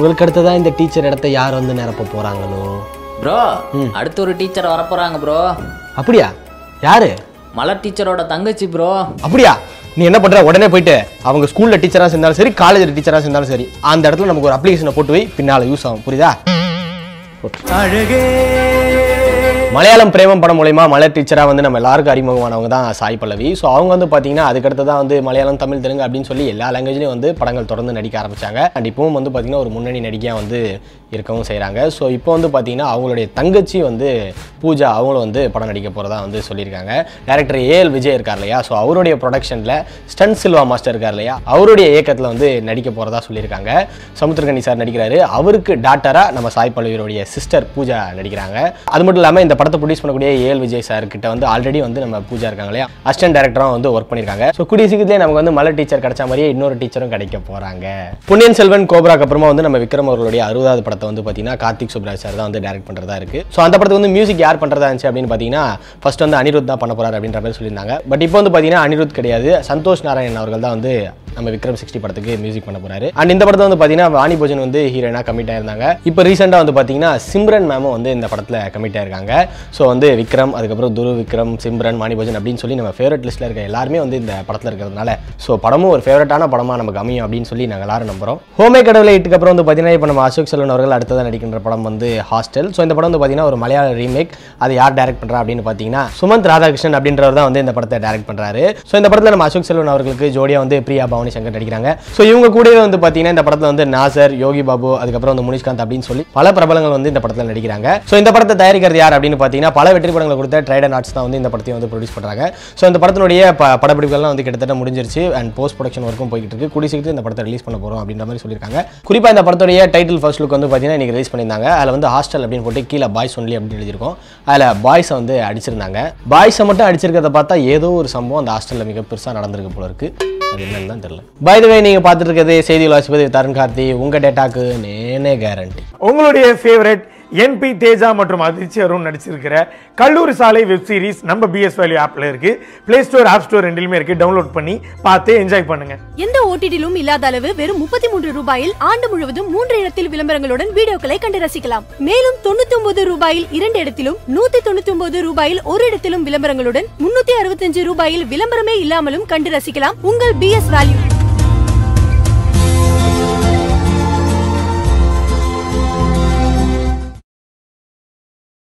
இவருக்கு அடுத்ததான் இந்த டீச்சர் இடத்த யார் வந்து நிரப்ப போறாங்களோ ப்ரோ அடுத்து ஒரு டீச்சர் வரப்போறாங்க ப்ரோ அப்படியா யாரு மலர் டீச்சரோட தங்கச்சி ப்ரோ அப்படியா நீ என்ன பண்ற உடனே போயிட்டு அவங்க ஸ்கூல்ல டீச்சரா சேர்ந்தாலும் சரி காலேஜ் டீச்சரா சேர்ந்தாலும் சரி அந்த இடத்துல நமக்கு ஒரு அப்ளிகேஷனை போட்டு வை பின்னால யூஸ் ஆகும் புரியுதா மலையாளம் பிரேமம் படம் மூலயமா மலர் டீச்சராக வந்து நம்ம எல்லாருக்கும் அறிமுகமானவங்க தான் சாய் பல்லவி ஸோ அவங்க வந்து பார்த்தீங்கன்னா அதுக்கடுத்து தான் வந்து மலையாளம் தமிழ் தெலுங்கு அப்படின்னு சொல்லி எல்லா லாங்குவேஜ்லையும் வந்து படங்கள் தொடர்ந்து நடிக்க ஆரம்பிச்சாங்க அண்ட் இப்பவும் வந்து பார்த்தீங்கன்னா ஒரு முன்னணி நடிகையாக வந்து இருக்கவும் செய்கிறாங்க ஸோ இப்போ வந்து பார்த்தீங்கன்னா அவங்களுடைய தங்கச்சி வந்து பூஜா அவங்களும் வந்து படம் நடிக்க போகிறதா வந்து சொல்லியிருக்காங்க டேரக்டர் ஏஎல் விஜய் இருக்கார் இல்லையா ஸோ அவருடைய ப்ரொடக்ஷனில் ஸ்டன் சில்வா மாஸ்டர் இருக்கார் இல்லையா அவருடைய இயக்கத்தில் வந்து நடிக்க போகிறதா சொல்லியிருக்காங்க சமுத்திரகனி சார் நடிக்கிறாரு அவருக்கு டாக்டராக நம்ம சாய் பல்லவியோடைய சிஸ்டர் பூஜா நடிக்கிறாங்க அது மட்டும் இல்லாமல் இந்த படத்தை ப்ரொடியூஸ் பண்ணக்கூடிய ஏஎல் விஜய் சார் கிட்ட வந்து ஆல்ரெடி வந்து நம்ம பூஜா இருக்காங்க இல்லையா அசிஸ்டன்ட் டேரக்டராக வந்து ஒர்க் பண்ணியிருக்காங்க ஸோ கூடிய சீக்கிரத்திலே நமக்கு வந்து மலர் டீச்சர் கிடைச்ச மாதிரியே இன்னொரு டீச்சரும் கிடைக்க போகிறாங்க பொன்னியின் செல்வன் கோப்ராக்கு அப்புறமா வந்து நம்ம விக்ரம் அவர்களுடைய அறுபதாவது படத்தை வந்து பார்த்தீங்கன்னா கார்த்திக் சுப்ராஜ் சார் தான் வந்து டேரக்ட் பண்ணுறதா இருக்கு ஸோ அந்த படத்துக்கு வந்து மியூசிக் யார் பண்ணுறதா இருந்துச்சு அப்படின்னு பார்த்தீங்கன்னா ஃபர்ஸ்ட் வந்து அனிருத் தான் பண்ண போறாரு அப்படின்ற மாதிரி சொல்லியிருந்தாங்க பட் இப்போ வந்து பார்த்தீங்கன்னா அனிருத் கிடையாது சந்தோஷ் நாராயணன் அவர்கள் தான் வந்து நம்ம விக்ரம் சிக்ஸ்டி படத்துக்கு மியூசிக் பண்ண போறாரு அண்ட் இந்த படத்தை வந்து பார்த்தீங்கன்னா வாணி போஜன் வந்து ஹீரோயினாக கமிட் ஆயிருந்தாங்க இப்போ ரீசெண்டாக வந்து பார்த்தீங்கன்னா சிம்ரன் மேமும் வந்து இந்த படத்தில் கமிட் ஆயிருக்காங்க ஸோ வந்து விக்ரம் அதுக்கப்புறம் துரு விக்ரம் சிம்ரன் வாணி போஜன் அப்படின்னு சொல்லி நம்ம ஃபேவரட் லிஸ்ட்டில் இருக்க எல்லாருமே வந்து இந்த படத்தில் இருக்கிறதுனால ஸோ படமும் ஒரு ஃபேவரட்டான படமாக நமக்கு அமையும் அப்படின்னு சொல்லி நாங்கள் எல்லாரும் நம்புறோம் ஹோமே கடவுளை இட்டுக்கு அப்புறம் வந்து பார்த்தீங்கன்னா இப்போ நம்ம அசோக் செல்வன் அவர்கள் அடுத்ததாக நடிக்கின்ற படம் வந்து ஹாஸ்டல் ஸோ இந்த படம் வந்து பார்த்தீங்கன்னா ஒரு மலையாள ரீமேக் அது யார் டைரக்ட் பண்ணுறா அப்படின்னு பார்த்தீங்கன்னா சுமந்த் ராதாகிருஷ்ணன் அப்படின்றவர் தான் வந்து இந்த படத்தை டைரக்ட் பண்ணுறாரு ஸோ இந்த படத்தில் நம்ம அசோக் செல்வன் அவர்களுக்கு ஜோடியாக வந்து பிரியா பவானி சங்கர் நடிக்கிறாங்க ஸோ இவங்க கூடவே வந்து பார்த்தீங்கன்னா இந்த படத்தில் வந்து நாசர் யோகி பாபு அதுக்கப்புறம் வந்து முனிஷ்காந்த் அப்படின்னு சொல்லி பல பிரபலங்கள் வந்து இந்த படத்தில் நடிக்கிறாங்க ஸோ இந்த படத்தை தயாரிக்கிறது யார் அப்படின்னு பார்த்தீங்கன்னா பல வெற்றி படங்களை கொடுத்த ட்ரைடன் ஆர்ட்ஸ் தான் வந்து இந்த படத்தையும் வந்து ப்ரொடியூஸ் பண்ணுறாங்க ஸோ இந்த படத்தினுடைய ப- படப்பிடிப்புகள்லாம் வந்து கிட்டத்தட்ட முடிஞ்சிருச்சு அண்ட் போஸ்ட் ப்ரொடக்ஷன் ஒர்க்கும் போய்கிட்டு இருக்கு கூடிய சீக்கிரத்தில் இந்த படத்தை ரிலீஸ் பண்ண போகிறோம் அப்படின்ற மாதிரி சொல்லியிருக்காங்க குறிப்பாக இந்த படத்துடைய டைட்டில் ஃபர்ஸ்ட் லுக் வந்து பார்த்தீங்கன்னா இன்னைக்கு ரிலீஸ் பண்ணியிருந்தாங்க அதில் வந்து ஹாஸ்டல் அப்படின்னு போட்டு கீழே பாய்ஸ் ஒன்லி அப்படின்னு எழுதியிருக்கோம் அதில் பாய்ஸை வந்து அடிச்சிருந்தாங்க பாய்ஸை மட்டும் அடிச்சிருக்கிறத பார்த்தா ஏதோ ஒரு சம்பவம் அந்த ஹாஸ்டலில் மிக பெருசாக நடந்திருக்கு போல இருக்கு அது என்னன்னு தான் தெரியல பை த வே நீங்கள் பார்த்துட்டு இருக்கிறது செய்திகள் வாசிப்பது தருண் கார்த்தி உங்கள் டேட்டாக்கு நேனே கேரண்டி உங்களுடைய ஃபேவரட் என்பி தேஜா மற்றும் அதிர்ச்சி அருண் நடிச்சிருக்கிற கல்லூரி சாலை வெப் சீரிஸ் நம்ம பிஎஸ் வேல்யூ ஆப்ல இருக்கு பிளே ஸ்டோர் ஆப் ஸ்டோர் ரெண்டிலுமே இருக்கு டவுன்லோட் பண்ணி பார்த்து என்ஜாய் பண்ணுங்க எந்த ஓடிடிலும் இல்லாத அளவு வெறும் முப்பத்தி மூன்று ரூபாயில் ஆண்டு முழுவதும் மூன்று இடத்தில் விளம்பரங்களுடன் வீடியோக்களை கண்டு ரசிக்கலாம் மேலும் தொண்ணூத்தி ஒன்பது ரூபாயில் இரண்டு இடத்திலும் நூத்தி தொண்ணூத்தி ஒன்பது ரூபாயில் ஒரு இடத்திலும் விளம்பரங்களுடன் முன்னூத்தி அறுபத்தஞ்சு ரூபாயில் விளம்பரமே இல்லாமலும் கண்டு ரசிக்கலாம் உங்கள் பிஎஸ் வேல்யூ